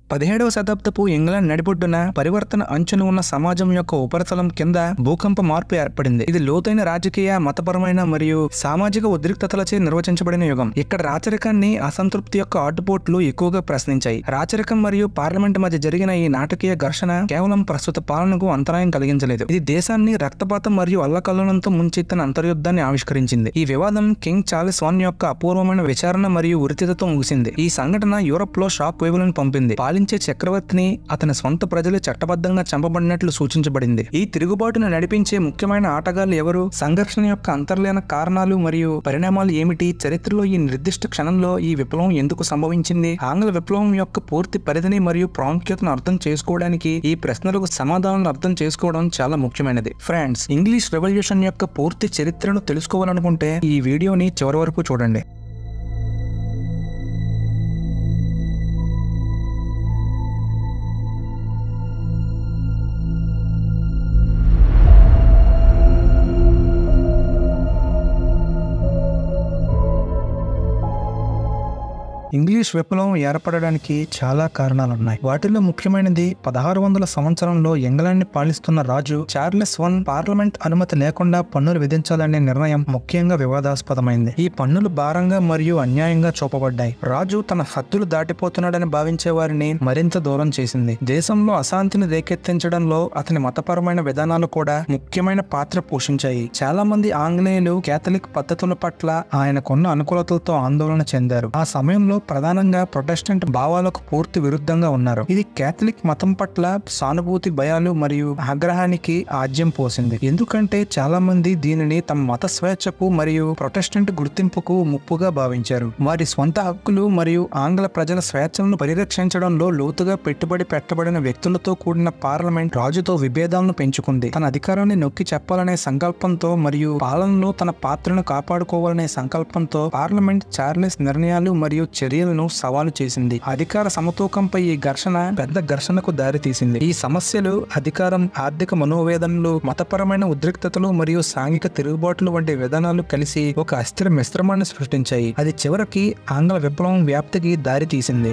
పదిహేడవ శతాబ్దపు ఇంగ్లాండ్ నడిబొడ్డున పరివర్తన అంచున ఉన్న సమాజం యొక్క ఉపరితలం కింద భూకంప మార్పు ఏర్పడింది ఇది లోతైన రాజకీయ మతపరమైన మరియు సామాజిక ఉద్రిక్తతలచే నిర్వచించబడిన యుగం ఇక్కడ రాచరికాన్ని అసంతృప్తి యొక్క ఆటుపోట్లు ఎక్కువగా ప్రశ్నించాయి రాచరికం మరియు పార్లమెంట్ మధ్య జరిగిన ఈ నాటకీయ ఘర్షణ కేవలం ప్రస్తుత పాలనకు అంతరాయం కలిగించలేదు ఇది దేశాన్ని రక్తపాతం మరియు అల్లకల్లోలంతో ముంచెత్తిన అంతర్యుద్ధాన్ని ఆవిష్కరించింది ఈ వివాదం కింగ్ చార్లెస్ వన్ యొక్క అపూర్వమైన విచారణ మరియు ఉరితితో ముగిసింది ఈ సంఘటన యూరప్ లో షాక్ వేవులను పంపింది పాలించే చక్రవర్తిని అతని సొంత ప్రజలు చట్టబద్ధంగా చంపబడినట్లు సూచించబడింది ఈ తిరుగుబాటును నడిపించే ముఖ్యమైన ఆటగాళ్లు ఎవరు సంఘర్షణ యొక్క అంతర్లీన కారణాలు మరియు పరిణామాలు ఏమిటి చరిత్రలో ఈ నిర్దిష్ట క్షణంలో ఈ విప్లవం ఎందుకు సంభవించింది ఆంగ్ల విప్లవం యొక్క పూర్తి పరిధిని మరియు ప్రాముఖ్యతను అర్థం చేసుకోవడానికి ఈ ప్రశ్నలకు సమాధానాలు అర్థం చేసుకోవడం చాలా ముఖ్యమైనది ఫ్రెండ్స్ ఇంగ్లీష్ రెవల్యూషన్ యొక్క పూర్తి చరిత్రను తెలుసుకోవాలనుకుంటే ఈ వీడియోని చివరి వరకు చూడండి ఇంగ్లీష్ విప్లవం ఏర్పడడానికి చాలా కారణాలున్నాయి వాటిలో ముఖ్యమైనది పదహారు వందల సంవత్సరంలో ఇంగ్లాండ్ ని పాలిస్తున్న రాజు చార్లెస్ వన్ పార్లమెంట్ అనుమతి లేకుండా పన్నులు విధించాలనే నిర్ణయం ముఖ్యంగా వివాదాస్పదమైంది ఈ పన్నులు భారంగా మరియు అన్యాయంగా చూపబడ్డాయి రాజు తన హద్దులు దాటిపోతున్నాడని భావించే వారిని మరింత దూరం చేసింది దేశంలో అశాంతిని రేకెత్తించడంలో అతని మతపరమైన విధానాలు కూడా ముఖ్యమైన పాత్ర పోషించాయి చాలా మంది ఆంగ్లేయులు కేథలిక్ పద్ధతుల పట్ల ఆయనకున్న అనుకూలతలతో ఆందోళన చెందారు ఆ సమయంలో ప్రధానంగా ప్రొటెస్టెంట్ భావాలకు పూర్తి విరుద్ధంగా ఉన్నారు ఇది కేథలిక్ మతం పట్ల సానుభూతి భయాలు మరియు ఆగ్రహానికి ఆజ్యం పోసింది ఎందుకంటే చాలా మంది దీనిని తమ మత స్వేచ్ఛకు మరియు ప్రొటెస్టెంట్ గుర్తింపుకు ముప్పుగా భావించారు వారి స్వంత హక్కులు మరియు ఆంగ్ల ప్రజల స్వేచ్ఛలను పరిరక్షించడంలో లోతుగా పెట్టుబడి పెట్టబడిన వ్యక్తులతో కూడిన పార్లమెంట్ రాజుతో విభేదాలను పెంచుకుంది తన అధికారాన్ని నొక్కి చెప్పాలనే సంకల్పంతో మరియు పాలనలో తన పాత్రను కాపాడుకోవాలనే సంకల్పంతో పార్లమెంట్ చార్లెస్ నిర్ణయాలు మరియు చర్యలను సవాలు చేసింది అధికార సమతూకంపై ఈ ఘర్షణ పెద్ద ఘర్షణకు దారితీసింది ఈ సమస్యలు అధికారం ఆర్థిక మనోవేదనలు మతపరమైన ఉద్రిక్తతలు మరియు సాంఘిక తిరుగుబాట్లు వంటి విధానాలు కలిసి ఒక అస్థిర మిశ్రమాన్ని సృష్టించాయి అది చివరికి ఆంగ్ల విప్లవం వ్యాప్తికి దారితీసింది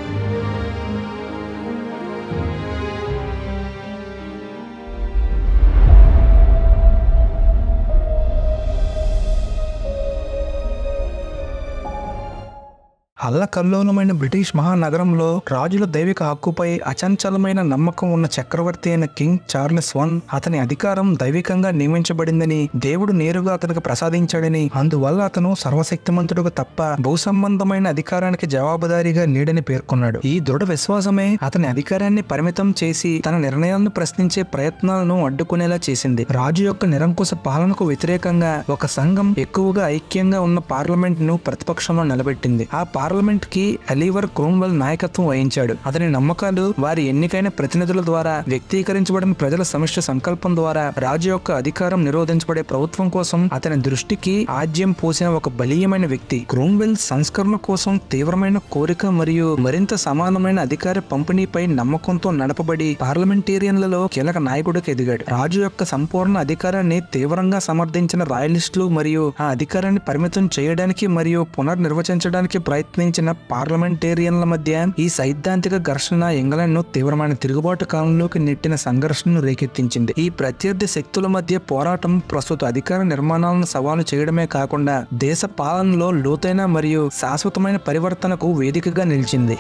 అల్లకల్లోలమైన బ్రిటిష్ మహానగరంలో రాజుల దైవిక హక్కుపై అచంచలమైన నమ్మకం ఉన్న చక్రవర్తి అయిన కింగ్ చార్లెస్ వన్ అతని అధికారం దైవికంగా నియమించబడిందని దేవుడు నేరుగా అతనికి ప్రసాదించాడని అందువల్ల అతను సర్వశక్తిమంతుడుగా తప్ప భూసంబంధమైన అధికారానికి జవాబుదారీగా లేడని పేర్కొన్నాడు ఈ దృఢ విశ్వాసమే అతని అధికారాన్ని పరిమితం చేసి తన నిర్ణయాలను ప్రశ్నించే ప్రయత్నాలను అడ్డుకునేలా చేసింది రాజు యొక్క నిరంకుశ పాలనకు వ్యతిరేకంగా ఒక సంఘం ఎక్కువగా ఐక్యంగా ఉన్న పార్లమెంట్ ను ప్రతిపక్షంలో నిలబెట్టింది ఆ పార్లమెంట్ కి అలీవర్ క్రోమ్వెల్ నాయకత్వం వహించాడు అతని నమ్మకాలు వారి ఎన్నికైన ప్రతినిధుల ద్వారా వ్యక్తీకరించబడిన ప్రజల సమిష్టి సంకల్పం ద్వారా రాజు యొక్క అధికారం నిరోధించబడే ప్రభుత్వం కోసం అతని దృష్టికి ఆజ్యం పోసిన ఒక బలీయమైన వ్యక్తి క్రోమ్వెల్ సంస్కరణ కోసం తీవ్రమైన కోరిక మరియు మరింత సమానమైన అధికార పంపిణీపై నమ్మకంతో నడపబడి పార్లమెంటేరియన్లలో కీలక నాయకుడికి ఎదిగాడు రాజు యొక్క సంపూర్ణ అధికారాన్ని తీవ్రంగా సమర్థించిన రాయలిస్టులు మరియు ఆ అధికారాన్ని పరిమితం చేయడానికి మరియు పునర్నిర్వచించడానికి ప్రయత్నించిన పార్లమెంటేరియన్ల మధ్య ఈ సైద్ధాంతిక ఘర్షణ ఇంగ్లాండ్ ను తీవ్రమైన తిరుగుబాటు కాలంలోకి నెట్టిన సంఘర్షణను రేకెత్తించింది ఈ ప్రత్యర్థి శక్తుల మధ్య పోరాటం ప్రస్తుత అధికార నిర్మాణాలను సవాలు చేయడమే కాకుండా దేశ పాలనలో లోతైన మరియు శాశ్వతమైన పరివర్తనకు వేదికగా నిలిచింది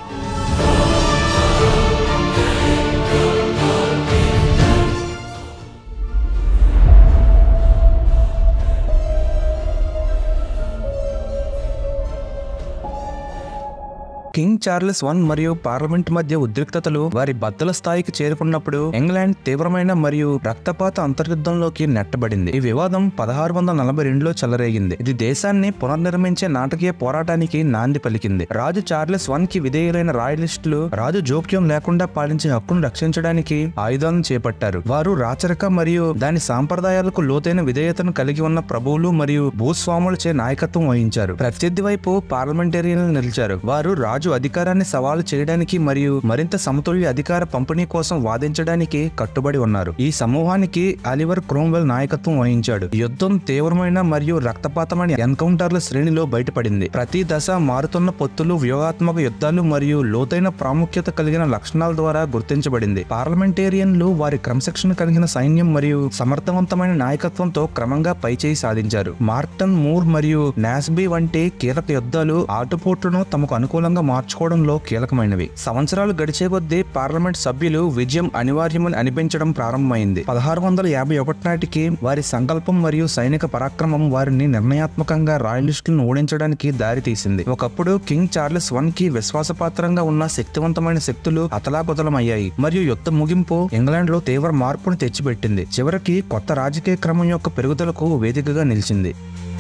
కింగ్ చార్లెస్ వన్ మరియు పార్లమెంట్ మధ్య ఉద్రిక్తతలు వారి బద్దల స్థాయికి చేరుకున్నప్పుడు ఇంగ్లాండ్ తీవ్రమైన మరియు రక్తపాత అంతర్యుద్ధంలోకి నెట్టబడింది ఈ వివాదం పదహారు వందల నలభై రెండులో చెలరేగింది ఇది దేశాన్ని పునర్నిర్మించే నాటకీయ పోరాటానికి నాంది పలికింది రాజు చార్లెస్ వన్ కి విధేయులైన రాయలిస్టులు రాజు జోక్యం లేకుండా పాలించే హక్కును రక్షించడానికి ఆయుధాలను చేపట్టారు వారు రాచరిక మరియు దాని సాంప్రదాయాలకు లోతైన విధేయతను కలిగి ఉన్న ప్రభువులు మరియు భూస్వాములచే నాయకత్వం వహించారు ప్రత్యర్థి వైపు పార్లమెంటేరియన్లు నిలిచారు వారు రాజు అధికారాన్ని సవాలు చేయడానికి మరియు మరింత సమతుల్య అధికార పంపిణీ కోసం వాదించడానికి కట్టుబడి ఉన్నారు ఈ సమూహానికి అలివర్ క్రోమ్వెల్ నాయకత్వం వహించాడు యుద్ధం తీవ్రమైన మరియు రక్తపాతమైన ఎన్కౌంటర్ల శ్రేణిలో బయటపడింది ప్రతి దశ మారుతున్న పొత్తులు వ్యూహాత్మక యుద్ధాలు మరియు లోతైన ప్రాముఖ్యత కలిగిన లక్షణాల ద్వారా గుర్తించబడింది పార్లమెంటేరియన్లు వారి క్రమశిక్షణ కలిగిన సైన్యం మరియు సమర్థవంతమైన నాయకత్వంతో క్రమంగా పైచేయి సాధించారు మార్టన్ మూర్ మరియు నాస్బీ వంటి కీలక యుద్ధాలు ఆటుపోట్లను తమకు అనుకూలంగా మార్చుకోవడంలో కీలకమైనవి సంవత్సరాలు గడిచే కొద్దీ పార్లమెంట్ సభ్యులు విజయం అనివార్యమని అనిపించడం ప్రారంభమైంది పదహారు వందల యాభై ఒకటి నాటికి వారి సంకల్పం మరియు సైనిక పరాక్రమం వారిని నిర్ణయాత్మకంగా రాయలిస్టులను ఓడించడానికి దారితీసింది ఒకప్పుడు కింగ్ చార్లెస్ వన్ కి విశ్వాసపాత్రంగా ఉన్న శక్తివంతమైన శక్తులు అతలాకుతలమయ్యాయి మరియు యుద్ధ ముగింపు ఇంగ్లాండ్ లో తీవ్ర మార్పును తెచ్చిపెట్టింది చివరికి కొత్త రాజకీయ క్రమం యొక్క పెరుగుదలకు వేదికగా నిలిచింది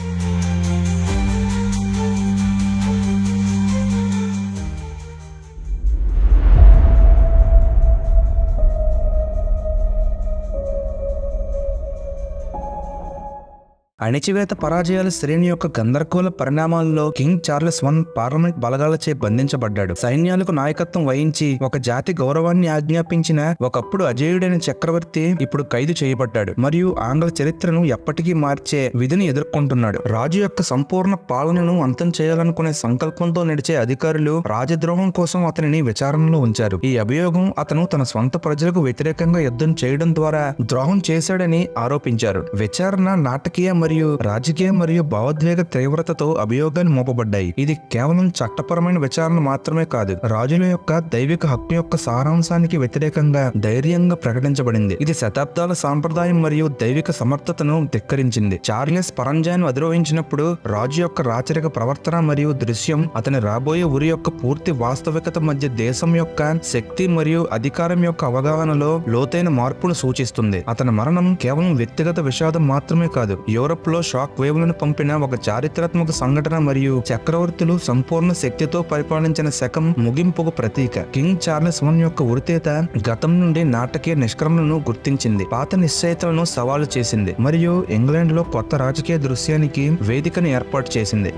అణిచివేత పరాజయాల శ్రేణి యొక్క గందరగోళ పరిణామాల్లో కింగ్ చార్లెస్ వన్ పార్లమెంట్ బలగాలచే బంధించబడ్డాడు సైన్యాలకు నాయకత్వం వహించి ఒక జాతి గౌరవాన్ని ఆజ్ఞాపించిన ఒకప్పుడు అజేయుడైన చక్రవర్తి ఇప్పుడు ఖైదు చేయబడ్డాడు మరియు ఆంగ్ల చరిత్రను ఎప్పటికీ మార్చే విధిని ఎదుర్కొంటున్నాడు రాజు యొక్క సంపూర్ణ పాలనను అంతం చేయాలనుకునే సంకల్పంతో నడిచే అధికారులు రాజద్రోహం కోసం అతనిని విచారణలో ఉంచారు ఈ అభియోగం అతను తన స్వంత ప్రజలకు వ్యతిరేకంగా యుద్ధం చేయడం ద్వారా ద్రోహం చేశాడని ఆరోపించారు విచారణ నాటకీయ మరియు రాజకీయ మరియు భావోద్వేగ తీవ్రతతో అభియోగాలు మోపబడ్డాయి ఇది కేవలం చట్టపరమైన విచారణ మాత్రమే కాదు రాజుల యొక్క దైవిక హక్కు యొక్క సారాంశానికి వ్యతిరేకంగా ధైర్యంగా ప్రకటించబడింది ఇది శతాబ్దాల సాంప్రదాయం మరియు దైవిక సమర్థతను ధిక్కరించింది చార్లెస్ పరంజాను అధిరోహించినప్పుడు రాజు యొక్క రాచరిక ప్రవర్తన మరియు దృశ్యం అతని రాబోయే ఊరి యొక్క పూర్తి వాస్తవికత మధ్య దేశం యొక్క శక్తి మరియు అధికారం యొక్క అవగాహనలో లోతైన మార్పును సూచిస్తుంది అతని మరణం కేవలం వ్యక్తిగత విషాదం మాత్రమే కాదు యూరప్ లో షాక్ వేవ్లను పంపిన ఒక చారిత్రాత్మక సంఘటన మరియు చక్రవర్తులు సంపూర్ణ శక్తితో పరిపాలించిన శకం ముగింపుకు ప్రతీక కింగ్ చార్లెస్ వన్ యొక్క ఉరితేత గతం నుండి నాటకీయ నిష్క్రమణను గుర్తించింది పాత నిశ్చయితలను సవాలు చేసింది మరియు ఇంగ్లాండ్ లో కొత్త రాజకీయ దృశ్యానికి వేదికను ఏర్పాటు చేసింది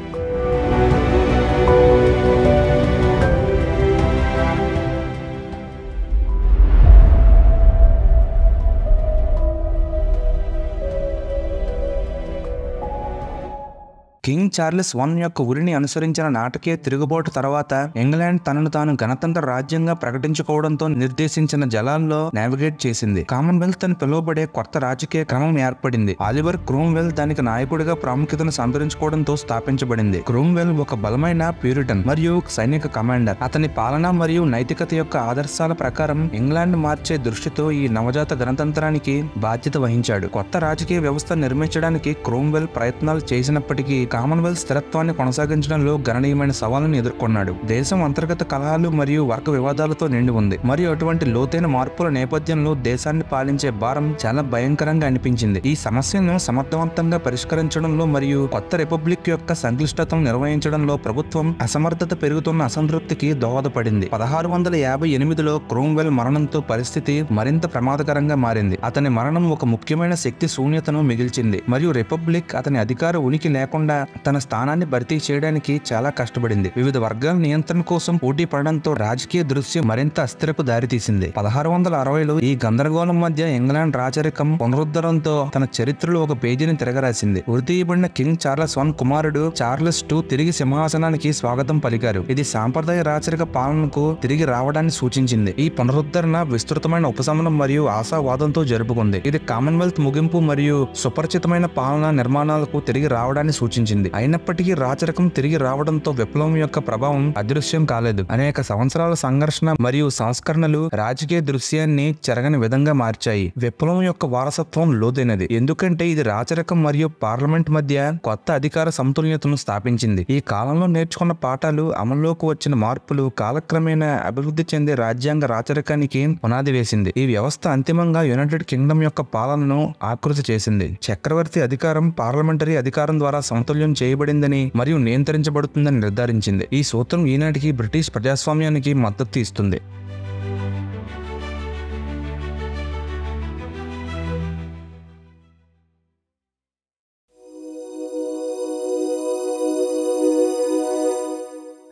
కింగ్ చార్లెస్ వన్ యొక్క ఉరిని అనుసరించిన నాటకీయ తిరుగుబాటు తర్వాత ఇంగ్లాండ్ తనను తాను గణతంత్ర రాజ్యంగా ప్రకటించుకోవడంతో నిర్దేశించిన జలాల్లో నావిగేట్ చేసింది కామన్వెల్త్ అని పిలువబడే కొత్త రాజకీయ క్రమం ఏర్పడింది ఆలివర్ క్రోమ్వెల్ దానికి నాయకుడిగా ప్రాముఖ్యతను సంతరించుకోవడంతో స్థాపించబడింది క్రోమ్వెల్ ఒక బలమైన ప్యూరిటన్ మరియు సైనిక కమాండర్ అతని పాలన మరియు నైతికత యొక్క ఆదర్శాల ప్రకారం ఇంగ్లాండ్ మార్చే దృష్టితో ఈ నవజాత గణతంత్రానికి బాధ్యత వహించాడు కొత్త రాజకీయ వ్యవస్థ నిర్మించడానికి క్రోమ్వెల్ ప్రయత్నాలు చేసినప్పటికీ కామన్వెల్త్ స్థిరత్వాన్ని కొనసాగించడంలో గణనీయమైన సవాళ్లను ఎదుర్కొన్నాడు దేశం అంతర్గత కలహాలు మరియు వర్గ వివాదాలతో నిండి ఉంది మరియు అటువంటి లోతైన మార్పుల నేపథ్యంలో దేశాన్ని పాలించే భారం చాలా భయంకరంగా అనిపించింది ఈ సమస్యను సమర్థవంతంగా పరిష్కరించడంలో మరియు కొత్త రిపబ్లిక్ యొక్క సంక్లిష్టతను నిర్వహించడంలో ప్రభుత్వం అసమర్థత పెరుగుతున్న అసంతృప్తికి దోహదపడింది పదహారు వందల యాభై ఎనిమిదిలో క్రోమ్వెల్ మరణంతో పరిస్థితి మరింత ప్రమాదకరంగా మారింది అతని మరణం ఒక ముఖ్యమైన శక్తి శూన్యతను మిగిల్చింది మరియు రిపబ్లిక్ అతని అధికార ఉనికి లేకుండా తన స్థానాన్ని భర్తీ చేయడానికి చాలా కష్టపడింది వివిధ వర్గాల నియంత్రణ కోసం పోటీ పడడంతో రాజకీయ దృశ్యం మరింత అస్థిరపు దారితీసింది పదహారు వందల అరవైలో ఈ గందరగోళం మధ్య ఇంగ్లాండ్ రాచరికం పునరుద్ధరణతో తన చరిత్రలో ఒక పేజీని తిరగరాసింది ఉరితీయబడిన కింగ్ చార్లెస్ వన్ కుమారుడు చార్లెస్ టూ తిరిగి సింహాసనానికి స్వాగతం పలికారు ఇది సాంప్రదాయ రాచరిక పాలనకు తిరిగి రావడాన్ని సూచించింది ఈ పునరుద్ధరణ విస్తృతమైన ఉపశమనం మరియు ఆశావాదంతో జరుపుకుంది ఇది కామన్వెల్త్ ముగింపు మరియు సుపరిచితమైన పాలనా నిర్మాణాలకు తిరిగి రావడాన్ని సూచించింది అయినప్పటికీ రాచరికం తిరిగి రావడంతో విప్లవం యొక్క ప్రభావం అదృశ్యం కాలేదు అనేక సంవత్సరాల సంఘర్షణ మరియు సంస్కరణలు రాజకీయ దృశ్యాన్ని చెరగని విధంగా మార్చాయి విప్లవం యొక్క వారసత్వం లోతైనది ఎందుకంటే ఇది రాచరికం మరియు పార్లమెంట్ మధ్య కొత్త అధికార సమతుల్యతను స్థాపించింది ఈ కాలంలో నేర్చుకున్న పాఠాలు అమల్లోకి వచ్చిన మార్పులు కాలక్రమేణా అభివృద్ధి చెందే రాజ్యాంగ రాచరికానికి పునాది వేసింది ఈ వ్యవస్థ అంతిమంగా యునైటెడ్ కింగ్డమ్ యొక్క పాలనను ఆకృతి చేసింది చక్రవర్తి అధికారం పార్లమెంటరీ అధికారం ద్వారా సమతుల్యం చేయబడిందని మరియు నియంత్రించబడుతుందని నిర్ధారించింది ఈ సూత్రం ఈనాటికి బ్రిటిష్ ప్రజాస్వామ్యానికి మద్దతు ఇస్తుంది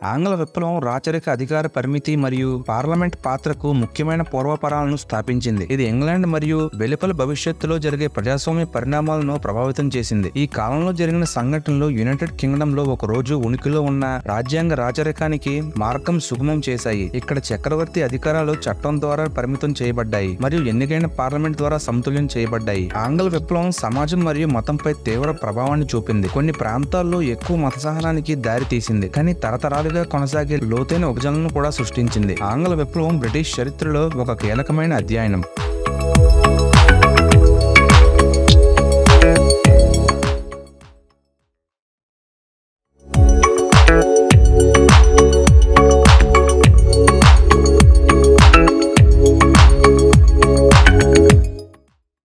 ఆంగ్ల విప్లవం రాచరిక అధికార పరిమితి మరియు పార్లమెంట్ పాత్రకు ముఖ్యమైన పూర్వపరాలను స్థాపించింది ఇది ఇంగ్లాండ్ మరియు వెలుపల భవిష్యత్తులో జరిగే ప్రజాస్వామ్య పరిణామాలను ప్రభావితం చేసింది ఈ కాలంలో జరిగిన సంఘటనలు యునైటెడ్ కింగ్డమ్ లో ఒక రోజు ఉనికిలో ఉన్న రాజ్యాంగ రాచరికానికి మార్గం సుగమం చేశాయి ఇక్కడ చక్రవర్తి అధికారాలు చట్టం ద్వారా పరిమితం చేయబడ్డాయి మరియు ఎన్నికైన పార్లమెంట్ ద్వారా సమతుల్యం చేయబడ్డాయి ఆంగ్ల విప్లవం సమాజం మరియు మతంపై తీవ్ర ప్రభావాన్ని చూపింది కొన్ని ప్రాంతాల్లో ఎక్కువ మత సహనానికి దారి తీసింది కానీ తరతరాలుగా కొనసాగే లోతైన విభజనలను కూడా సృష్టించింది ఆంగ్ల విప్లవం బ్రిటిష్ చరిత్రలో ఒక కీలకమైన అధ్యయనం